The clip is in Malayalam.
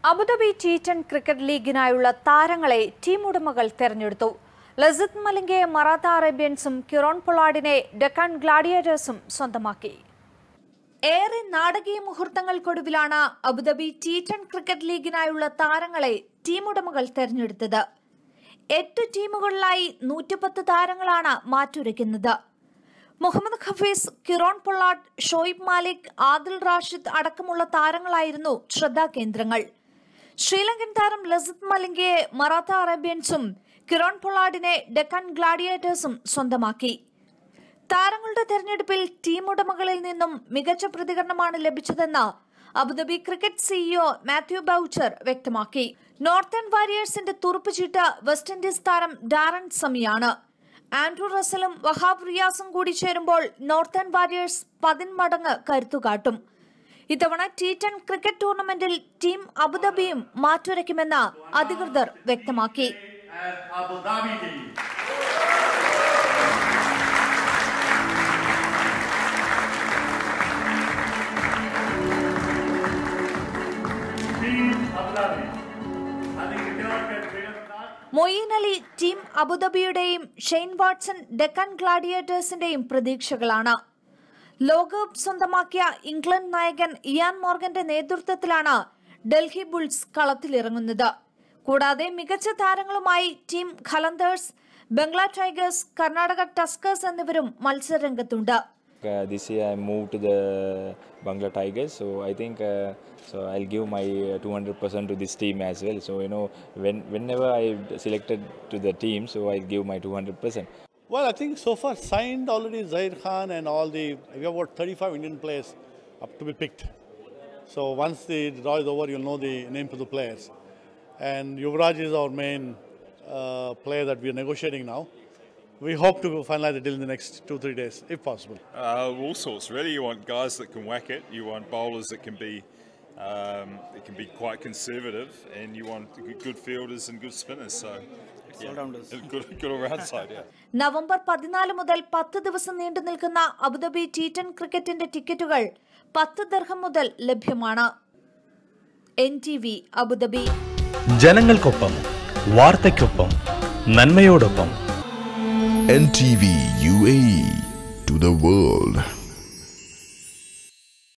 അബുദാബി ടി ടെൻ ക്രിക്കറ്റ് ലീഗിനായുള്ള താരങ്ങളെ ടീം ഉടമകൾ തെരഞ്ഞെടുത്തു ലസിത് മലിംഗയെ മറാത്ത അറേബ്യൻസും കിറോൺ പൊളാഡിനെ ഡെക്കാൻ ഗ്ലാഡിയേറ്റേഴ്സും സ്വന്തമാക്കി ഏറെ നാടകീയ മുഹൂർത്തങ്ങൾക്കൊടുവിലാണ് അബുദാബി ടി ടെൻ ക്രിക്കറ്റ് ലീഗിനായുള്ള താരങ്ങളെ ടീം ഉടമകൾ തെരഞ്ഞെടുത്തത് എട്ട് ടീമുകളിലായി നൂറ്റിപ്പത്ത് താരങ്ങളാണ് മാറ്റുരയ്ക്കുന്നത് മുഹമ്മദ് ഖഫീസ് കിറോൺ പൊള്ളാട്ട് ഷോയിബ് മാലിക് ആദിൽ റാഷിദ് അടക്കമുള്ള താരങ്ങളായിരുന്നു ശ്രദ്ധാകേന്ദ്രങ്ങൾ ശ്രീലങ്കൻ താരം ലസിത് മലിംഗയെ മറാത്ത അറേബ്യൻസും കിറോൺ പൊള്ളാഡിനെ ഡെക്കാൻ ഗ്ലാഡിയേറ്റേഴ്സും സ്വന്തമാക്കി താരങ്ങളുടെ തെരഞ്ഞെടുപ്പിൽ ടീം ഉടമകളിൽ നിന്നും മികച്ച പ്രതികരണമാണ് ലഭിച്ചതെന്ന് അബുദാബി ക്രിക്കറ്റ് സിഇഒ മാത്യു ബൌച്ചർ വ്യക്തമാക്കി നോർത്തേൺ വാരിയേഴ്സിന്റെ തുറുപ്പുചീട്ട് വെസ്റ്റ് ഇൻഡീസ് താരം ഡാരൻ സമിയാണ് ആൻഡ്രൂ റസലും വഹാബ് റിയാസും കൂടി ചേരുമ്പോൾ നോർത്തേൺ വാരിയേഴ്സ് പതിന്മടങ്ങ് കരുത്തുകാട്ടും ഇത്തവണ ടി ടെൻ ക്രിക്കറ്റ് ടൂർണമെന്റിൽ ടീം അബുദാബിയും മാറ്റുരയ്ക്കുമെന്ന് അധികൃതർ വ്യക്തമാക്കി as Abu Dhabi team. Team Abu Dhabi. I think you cannot get bigger than that. Moeen Ali team അബുദാബിയുടെയും ഷെയ്ൻ വാട്സൺ ഡെക്കൻ ഗ്ലാഡിയേറ്റേഴ്സിന്റെയും പ്രതീക്ഷകളാണ് ലോകകപ്പ് സ്വന്തമാക്കിയ ഇംഗ്ലണ്ട് നായകൻ ഇയാൻ മോർഗന്റെ നേതൃത്വത്തിലാണ് ഡൽഹി ബുൾസ് കളത്തിലിറങ്ങുന്നത് കൂടാതെ മികച്ച താരങ്ങളുമായി team Qalandars Bangla tigers Karnataka tuskers എന്നിവരും മത്സരരംഗത്തുണ്ട് Uh, this year I moved to the Bangla Tigers, so I think uh, so I'll give my uh, 200% to this team as well. So you know, when whenever I selected to the team, so I'll give my 200%. Well, I think so far signed already Zaid Khan and all the, we have about 35 Indian players up to be picked. So once the draw is over, you'll know the names of the players. And Yuvraj is our main uh, player that we are negotiating now. We hope to finalize the deal in the next two, three days, if possible. Uh, all sorts, really. You want guys that can whack it. You want bowlers that can be um, that can be quite conservative, and you want good, good fielders and good spinners. So, yeah, good, good all-round side. Yeah. November പതിനാല് മുതൽ പത്ത് ദിവസം നീണ്ടു നിൽക്കുന്ന അബുദാബി ടി ടെൻ ക്രിക്കറ്റിന്റെ ടിക്കറ്റുകൾ പത്ത് ദർഹം മുതൽ ലഭ്യമാണ് എൻ ടി വി അബുദാബി ജനങ്ങൾക്കൊപ്പം വാർത്തയ്ക്കൊപ്പം നന്മയോടൊപ്പം NTV UAE to the world.